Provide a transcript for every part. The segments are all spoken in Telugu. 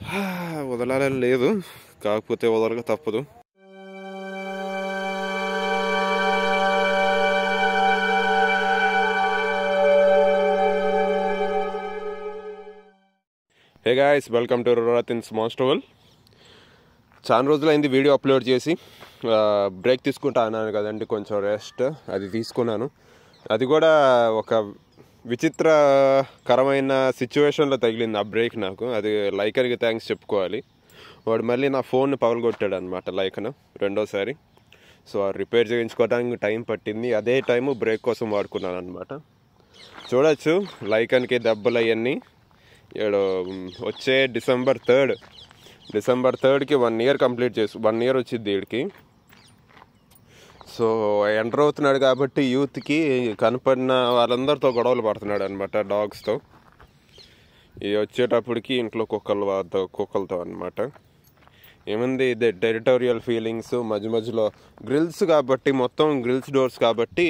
వదలాలని లేదు కాకపోతే వదలక తప్పదు హే గాయస్ వెల్కమ్ టు రతిన్స్ మాస్టోవల్ చాలా రోజులైంది వీడియో అప్లోడ్ చేసి బ్రేక్ తీసుకుంటా అన్నాను కదండి కొంచెం రెస్ట్ అది తీసుకున్నాను అది కూడా ఒక విచిత్రకరమైన సిచ్యువేషన్లో తగిలింది ఆ బ్రేక్ నాకు అది లైకర్కి థ్యాంక్స్ చెప్పుకోవాలి వాడు మళ్ళీ నా ఫోన్ పగలగొట్టాడు అనమాట లైకను రెండోసారి సో ఆ రిపేర్ చేయించుకోవడానికి టైం పట్టింది అదే టైము బ్రేక్ కోసం వాడుకున్నాను అనమాట చూడొచ్చు లైకన్కి దెబ్బలు అవన్నీ ఏడు వచ్చే డిసెంబర్ థర్డ్ డిసెంబర్ థర్డ్కి వన్ ఇయర్ కంప్లీట్ చేసి వన్ ఇయర్ వచ్చింది వీడికి సో ఎంటర్ అవుతున్నాడు కాబట్టి యూత్కి కనపడిన వాళ్ళందరితో గొడవలు పడుతున్నాడు అనమాట డాగ్స్తో ఈ వచ్చేటప్పటికి ఇంట్లో కుక్కల వారితో కుక్కలతో అనమాట ఏముంది ఇది టెరిటోరియల్ ఫీలింగ్స్ మధ్య మధ్యలో గ్రిల్స్ కాబట్టి మొత్తం గ్రిల్స్ డోర్స్ కాబట్టి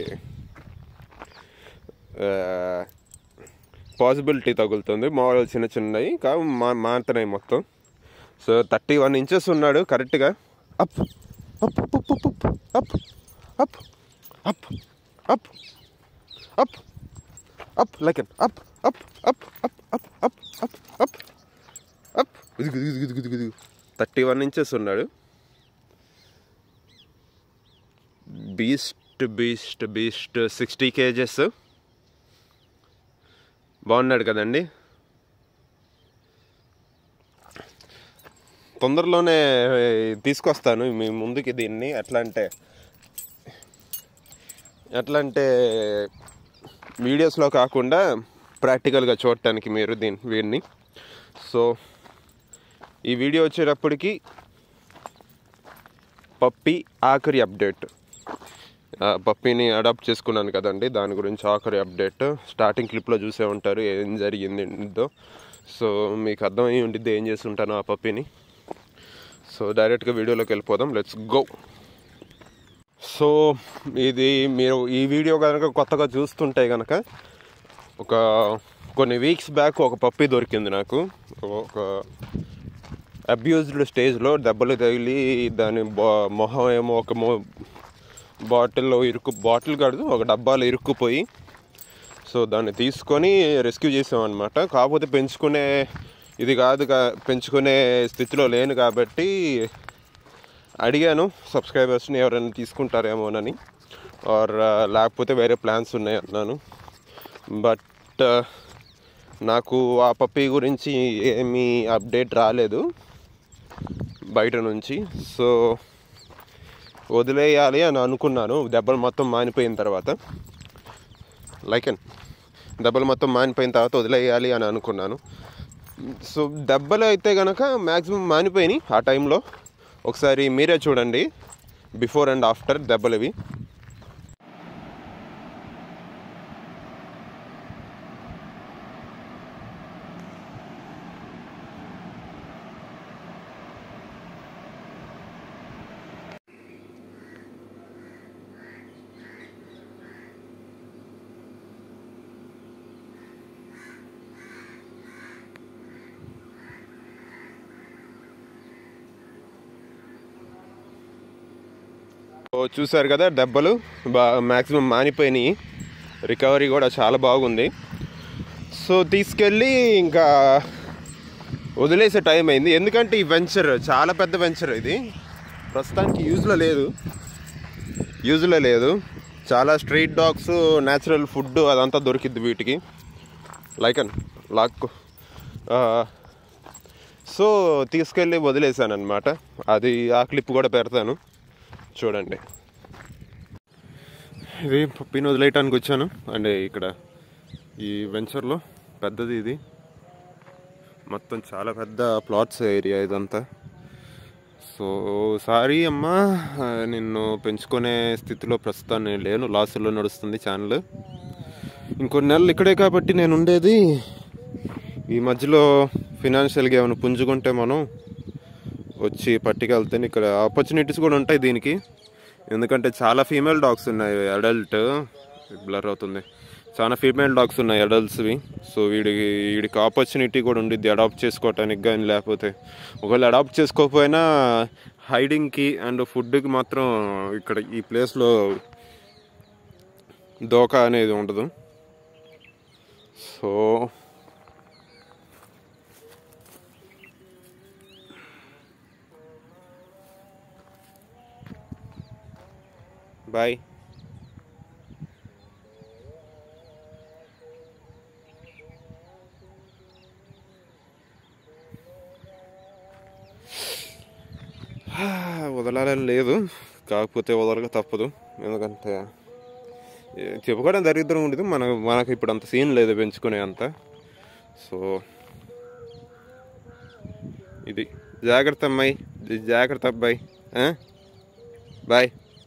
పాసిబిలిటీ తగులుతుంది మామూలు చిన్న చిన్నవి కా మా మారుతున్నాయి మొత్తం సో థర్టీ వన్ ఇంచెస్ ఉన్నాడు కరెక్ట్గా up up up up up up up up up up like up up up up up up up up up ఇదిగు ఇదిగు ఇదిగు ఇదిగు ఇదిగు థర్టీ వన్ ఇంచెస్ ఉన్నాడు beast beast beast sixty kgs బాగున్నాడు కదండి తొందరలోనే తీసుకొస్తాను మీ ముందుకి దీన్ని ఎట్లా అంటే ఎట్లా అంటే వీడియోస్లో కాకుండా ప్రాక్టికల్గా చూడటానికి మీరు దీని వీడిని సో ఈ వీడియో వచ్చేటప్పటికి పప్పి ఆఖరి అప్డేట్ ఆ పప్పీని అడాప్ట్ చేసుకున్నాను కదండి దాని గురించి ఆఖరి అప్డేట్ స్టార్టింగ్ క్లిప్లో చూసే ఉంటారు ఏం జరిగింది ఏంటో సో మీకు అర్థమై ఉండిద్ది ఏం చేసి ఉంటాను ఆ పప్పీని సో డైరెక్ట్గా వీడియోలోకి వెళ్ళిపోదాం లెట్స్ గో సో ఇది మీరు ఈ వీడియో కనుక కొత్తగా చూస్తుంటే కనుక ఒక కొన్ని వీక్స్ బ్యాక్ ఒక పప్పీ దొరికింది నాకు ఒక అబ్యూజ్డ్ స్టేజ్లో దెబ్బలు తగిలి దాని బా- మొహం ఏమో ఒక మొ బాటిల్లో ఇరుక్కు బాటిల్ కాదు ఒక డబ్బాలో ఇరుక్కుపోయి సో దాన్ని తీసుకొని రెస్క్యూ చేసామన్నమాట కాకపోతే పెంచుకునే ఇది కాదు కా- పెంచుకునే స్థితిలో లేను కాబట్టి అడిగాను సబ్స్క్రైబర్స్ని ఎవరైనా తీసుకుంటారేమోనని ఆర్ లేకపోతే వేరే ప్లాన్స్ ఉన్నాయి అన్నాను బట్ నాకు ఆ పప్పీ గురించి ఏమీ అప్డేట్ రాలేదు బయట నుంచి సో వదిలేయాలి అని అనుకున్నాను దెబ్బలు మొత్తం మానిపోయిన తర్వాత లైకెన్ దెబ్బలు మొత్తం మానిపోయిన తర్వాత వదిలేయాలి అని అనుకున్నాను సో దెబ్బలు అయితే కనుక మ్యాక్సిమం మానిపోయినాయి ఆ టైంలో ఒకసారి మీరే చూడండి బిఫోర్ అండ్ ఆఫ్టర్ దెబ్బలవి సో చూసారు కదా దెబ్బలు బా మ్యాక్సిమం మానిపోయినాయి రికవరీ కూడా చాలా బాగుంది సో తీసుకెళ్ళి ఇంకా వదిలేసే టైం అయింది ఎందుకంటే ఈ వెంచర్ చాలా పెద్ద వెంచర్ ఇది ప్రస్తుతానికి యూజ్లో లేదు యూజ్లో లేదు చాలా స్ట్రీట్ డాగ్స్ న్యాచురల్ ఫుడ్ అదంతా దొరికిద్ది వీటికి లైకన్ లాక్కు ఆ, సో తీసుకెళ్ళి వదిలేసాను అనమాట అది ఆ క్లిప్ కూడా పెడతాను చూడండి ఇది పప్పిని వదిలేయటానికి వచ్చాను అండ్ ఇక్కడ ఈ వెంచర్లో పెద్దది ఇది మొత్తం చాలా పెద్ద ప్లాట్స్ ఏరియా ఇదంతా సో సారీ అమ్మా ఆ, నిన్ను పెంచుకునే స్థితిలో ప్రస్తుతం నేను లేను లాసుల్లో నడుస్తుంది ఛానల్ ఇంకొన్ని నెలలు ఇక్కడే కాబట్టి నేను ఉండేది ఈ మధ్యలో ఫినాన్షియల్గా ఏమైనా పుంజుకుంటే మనం వచ్చి పట్టుకెళ్తే ఇక్కడ ఆపర్చునిటీస్ కూడా ఉంటాయి దీనికి ఎందుకంటే చాలా ఫీమేల్ డాగ్స్ ఉన్నాయి అడల్ట్ బ్లర్ అవుతుంది చాలా ఫీమేల్ డాగ్స్ ఉన్నాయి అడల్ట్స్వి సో వీడికి వీడికి ఆపర్చునిటీ కూడా ఉండిద్ది అడాప్ట్ చేసుకోవటానికి కానీ లేకపోతే ఒకవేళ అడాప్ట్ చేసుకోకపోయినా హైడింగ్కి అండ్ ఫుడ్కి మాత్రం ఇక్కడ ఈ ప్లేస్లో దోక అనేది ఉండదు సో బాయ్ వదలాలని లేదు కాకపోతే వదలక తప్పదు ఎందుకంటే ఏ, చెప్పుకోవడం దరిద్రం ఉండదు మన మనకు ఇప్పుడు అంత సీన్ లేదు పెంచుకునే అంత సో ఇది జాగ్రత్త అమ్మాయి జ- జాగ్రత్త అబ్బాయి ఆ? బాయ్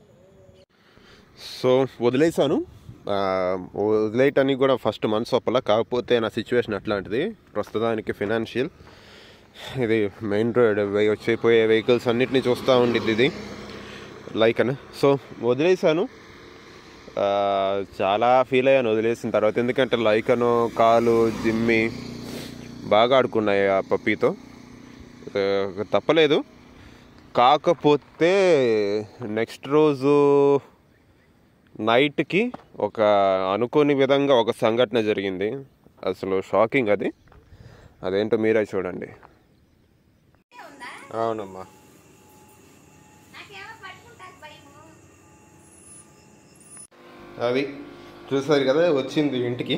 సో వదిలేసాను ఆ, వదిలేయటానికి కూడా ఫస్ట్ మనసు ఒప్పల కాకపోతే నా సిచ్యువేషన్ అట్లాంటిది ప్రస్తుతానికి ఫినాన్షియల్ ఇది మెయిన్ రోడ్ వచ్చేపోయే వెహికల్స్ అన్నిటిని చూస్తూ ఉండిద్ది ఇది లైక్ అని సో వదిలేసాను ఆ, చాలా ఫీల్ అయ్యాను వదిలేసిన తర్వాత ఎందుకంటే లైకను కాలు జిమ్మి బాగా ఆడుకున్నాయి ఆ పప్పీతో ఆ, తప్పలేదు కాకపోతే నెక్స్ట్ రోజు నైట్కి ఒక అనుకోని విధంగా ఒక సంఘటన జరిగింది అసలు షాకింగ్ అది అదేంటో మీరే చూడండి అవునమ్మా నాకేమో పట్టుకుంటాను భయము అది చూసారు కదా వచ్చింది ఇంటికి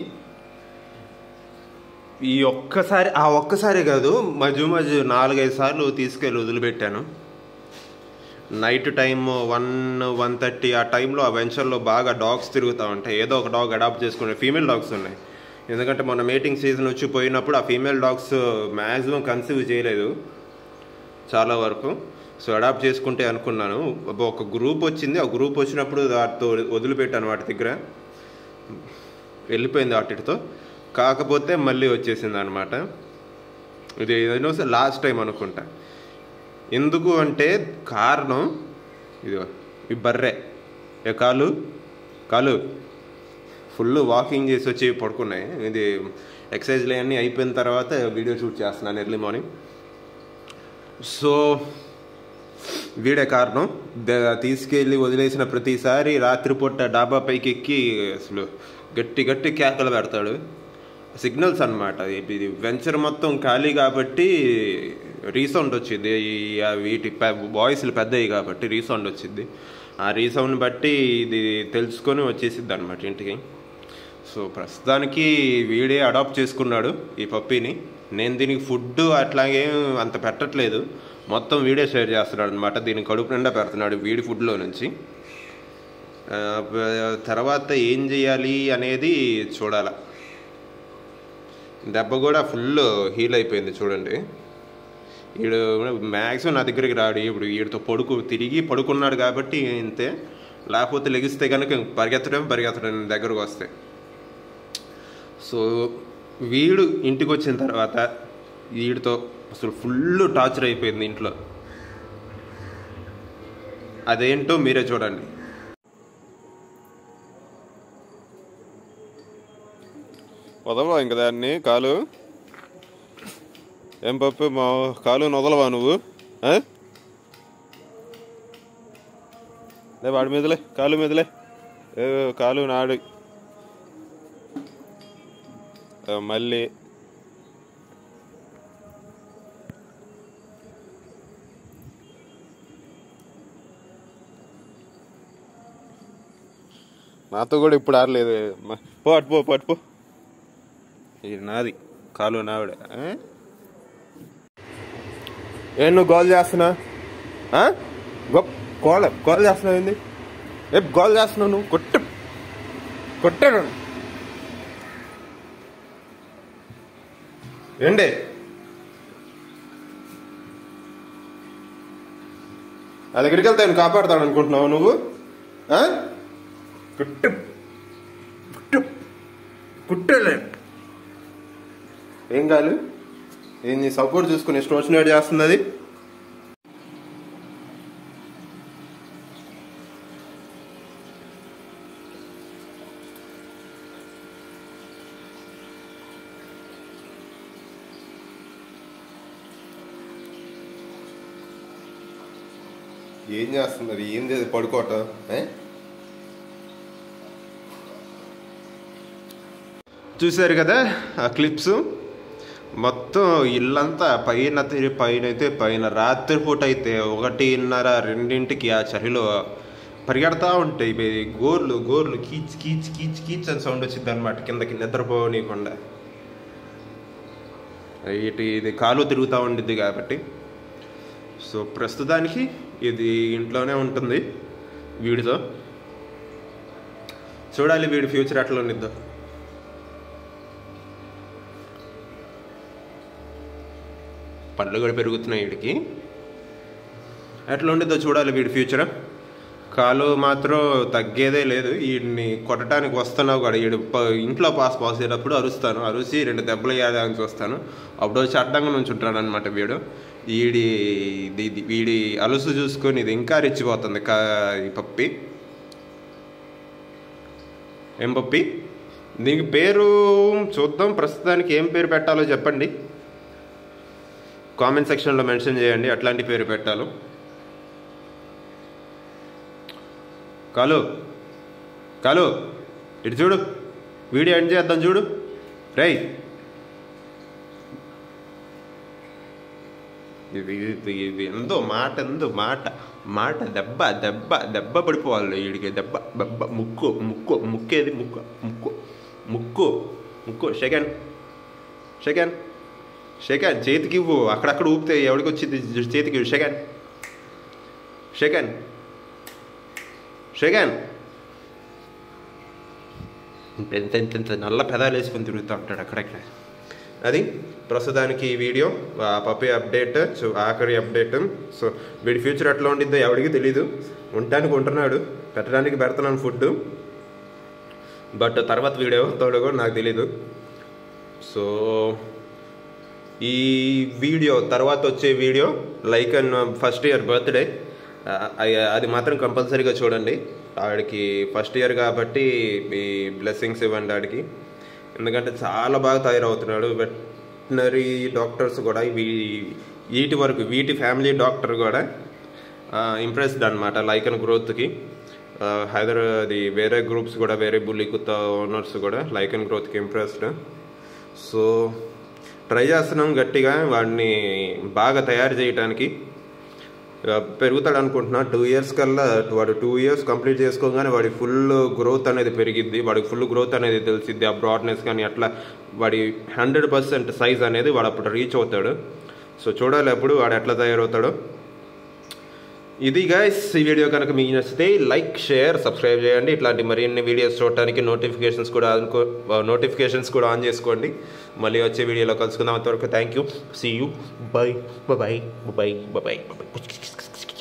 ఈ ఒక్కసారి ఆ ఒక్కసారి కాదు మధ్య మధ్య నాలుగైదు సార్లు తీసుకెళ్ళి వదిలిపెట్టాను night time one one thirty ఆ టైంలో ఆ వెంచర్లో బాగా డాగ్స్ తిరుగుతూ ఉంటాయి ఏదో ఒక డాగ్ అడాప్ట్ చేసుకునే ఫీమేల్ డాగ్స్ ఉన్నాయి ఎందుకంటే మన మేటింగ్ సీజన్ వచ్చి పోయినప్పుడు ఆ ఫీమేల్ డాగ్స్ మ్యాక్సిమం కన్సీవ్ చేయలేదు చాలా వరకు సో అడాప్ట్ చేసుకుంటే అనుకున్నాను అబ్బా, ఒక గ్రూప్ వచ్చింది ఆ గ్రూప్ వచ్చినప్పుడు వాటితో వదిలిపెట్టాను వాటి దగ్గర వెళ్ళిపోయింది వాటితో కాకపోతే మళ్ళీ వచ్చేసింది అనమాట ఇది ఏదో లాస్ట్ టైం అనుకుంటా ఎందుకు అంటే కారణం ఇదిగో ఈ బర్రె ఏ కాలు కాలు ఫుల్ వాకింగ్ చేసి వచ్చి పడుకున్నాయి ఇది ఎక్సర్సైజ్లు అన్నీ అయిపోయిన తర్వాత వీడియో షూట్ చేస్తున్నాను ఎర్లీ మార్నింగ్ సో వీడే కారణం ద- తీసుకెళ్ళి వదిలేసిన ప్రతిసారి రాత్రిపూట డాబా పైకి ఎక్కి అసలు గట్టి గట్టి కేకలు పెడతాడు సిగ్నల్స్ అనమాట ఇది వెంచర్ మొత్తం ఖాళీ కాబట్టి రీసౌండ్ వచ్చింది ఈ ఆ వీటి వాయిస్లు పెద్దవి కాబట్టి రీసౌండ్ వచ్చింది ఆ రీసౌండ్ బట్టి ఇది తెలుసుకొని వచ్చేసిద్ది అనమాట ఇంటికి సో ప్రస్తుతానికి వీడే అడాప్ట్ చేసుకున్నాడు ఈ పప్పీని నేను దీనికి ఫుడ్ అట్లాగే అంత పెట్టట్లేదు మొత్తం వీడే షేర్ చేస్తున్నాడు అనమాట దీని కడుపు నిండా పెడుతున్నాడు వీడి ఫుడ్లో నుంచి ఆ, ప- తర్వాత ఏం చేయాలి అనేది చూడాల దెబ్బ కూడా ఫుల్ హీల్ అయిపోయింది చూడండి వీడు మ్యాక్సిమం నా దగ్గరికి రాడు ఇప్పుడు వీడితో పడుకు తిరిగి పడుకున్నాడు కాబట్టి ఇంతే లేకపోతే లెగిస్తే కనుక పరిగెత్తడం పరిగెత్తడం దగ్గరకు వస్తే సో వీడు ఇంటికి వచ్చిన తర్వాత వీడితో అసలు ఫుల్ టార్చర్ అయిపోయింది ఇంట్లో అదేంటో మీరే చూడండి వదలవా ఇంక దాన్ని కాలు ఏం పప్పు మా కాలు వదలవా నువ్వు ఆ? లే వాడి మీదలే కాలు మీదలే ఏ కాలు నాడు ఆ, మళ్ళీ నాతో కూడా ఇప్పుడు ఆడలేదు మ- పో అటు పో పో, అటు పో ఇది నాది కాలు నావిడ ఆ? ఏం నువ్వు గోల్ చేస్తున్నా ఆ? గొప్ప కోల గోల్ చేస్తున్నావు ఏంది ఏ గోల్ చేస్తున్నావు నువ్వు కొట్టు కొట్టాడు ఏంటి ఆ దగ్గరికి వెళ్తే ఆయన కాపాడుతాడు అనుకుంటున్నావు నువ్వు ఆ? కుట్టు కుట్టు కుట్టలే ఏం కాదు ఏం నీ సపోర్ట్ చూసుకుని ఇష్టం వచ్చినట్టు చేస్తుంది అది ఏం చేస్తున్నారు ఏం చేసి పడుకోవటం ఏ? చూశారు కదా ఆ క్లిప్స్ మొత్తం ఇల్లంతా పైన తిరిగి పైన అయితే పైన రాత్రిపూట అయితే ఒకటిన్నర రెండింటికి ఆ చలిలో పరిగెడతా ఉంటాయి ఇవి గోర్లు గోర్లు కీచ్ కీచ్ కీచ్ కీచ్ అని సౌండ్ వచ్చింది అనమాట కిందకి నిద్రపోనీయకుండా ఇటు ఇది కాలు తిరుగుతూ ఉండిద్ది కాబట్టి సో ప్రస్తుతానికి ఇది ఇంట్లోనే ఉంటుంది వీడితో చూడాలి వీడి ఫ్యూచర్ ఎట్లా ఉండిద్దో పండ్లు కూడా పెరుగుతున్నాయి వీడికి ఎట్లా ఉండిద్దో చూడాలి వీడి ఫ్యూచర్ కాలు మాత్రం తగ్గేదే లేదు వీడిని కొట్టడానికి వస్తున్నావు కూడా వీడు ప- ఇంట్లో పాస్ పోసేటప్పుడు అరుస్తాను అరుసి రెండు దెబ్బలు వేయడానికి చూస్తాను అప్పుడు వచ్చి అడ్డంగా నుంచి ఉంటాడు అనమాట వీడు వీడి ఇది ఇది- వీడి అలుసు చూసుకొని ఇది ఇంకా రెచ్చిపోతుంది కా ఈ పప్పి ఏం పప్పి దీనికి పేరు చూద్దాం ప్రస్తుతానికి ఏం పేరు పెట్టాలో చెప్పండి కామెంట్ సెక్షన్లో మెన్షన్ చేయండి అట్లాంటి పేరు పెట్టాలో కాలు కాలు ఇటు చూడు వీడియో ఎండ్ చేద్దాం చూడు రై ఇది ఇది ఇది ఎందో మాట ఎందో మాట మాట దెబ్బ దెబ్బ దెబ్బ పడిపోవాలి వీడికి దెబ్బ దెబ్బ ముక్కు ముక్కు ముక్కేది ముక్కు ముక్కు ముక్కు ముక్కు సెకండ్ సెకండ్ సెకండ్ చేతికి ఇవ్వు అక్కడక్కడ ఊపితే ఎవరికి వచ్చింది చేతికి ఇవ్వు సెకండ్ సెకండ్ షేగాన్ ఇంత ఇంత ఇంత నల్ల పెదాలు వేసుకొని తిరుగుతూ ఉంటాడు అక్కడక్కడ అది ప్రస్తుతానికి ఈ వీడియో ఆ పప్పి అప్డేట్ సో ఆఖరి అప్డేట్ సో వీడి ఫ్యూచర్ ఎట్లా ఉండిద్దో ఎవరికి తెలీదు ఉండటానికి ఉంటున్నాడు పెట్టడానికి పెడుతున్నాను ఫుడ్ బట్ తర్వాత వీడియో అవుతాడో కూడా నాకు తెలీదు సో ఈ వీడియో తర్వాత వచ్చే video like and first year birthday అది మాత్రం కంపల్సరీగా చూడండి ఆడికి ఫస్ట్ ఇయర్ కాబట్టి మీ బ్లెస్సింగ్స్ ఇవ్వండి ఆడికి ఎందుకంటే చాలా బాగా తయారవుతున్నాడు వెటనరీ డాక్టర్స్ కూడా వీ వీటి వరకు వీటి ఫ్యామిలీ డాక్టర్ కూడా ఇంప్రెస్డ్ అనమాట లైకన్ గ్రోత్కి హైదరాబాద్ అది వేరే గ్రూప్స్ కూడా వేరే బుల్లి కుత్త ఓనర్స్ కూడా లైకన్ గ్రోత్కి ఇంప్రెస్డ్ సో ట్రై చేస్తున్నాం గట్టిగా వాడిని బాగా తయారు చేయడానికి ఆ, పెరుగుతాడు అనుకుంటున్నా టూ ఇయర్స్ కల్లా వాడు టూ ఇయర్స్ కంప్లీట్ చేసుకోగానే వాడి ఫుల్ గ్రోత్ అనేది పెరిగిద్ది వాడికి ఫుల్ గ్రోత్ అనేది తెలిసిద్ది ఆ బ్రాడ్నెస్ కానీ అట్లా వాడి హండ్రెడ్ పర్సెంట్ సైజ్ అనేది వాడు అప్పుడు రీచ్ అవుతాడు సో చూడాలి అప్పుడు వాడు ఎట్లా తయారవుతాడో ఇది గైస్ ఈ వీడియో కనుక మీకు నచ్చితే లైక్ షేర్ సబ్స్క్రైబ్ చేయండి ఇట్లాంటి మరిన్ని వీడియోస్ చూడటానికి నోటిఫికేషన్స్ కూడా అనుకో నోటిఫికేషన్స్ కూడా ఆన్ చేసుకోండి మళ్ళీ వచ్చే వీడియోలో కలుసుకుందాం అంతవరకు thank you see you bye bye bye bye bye by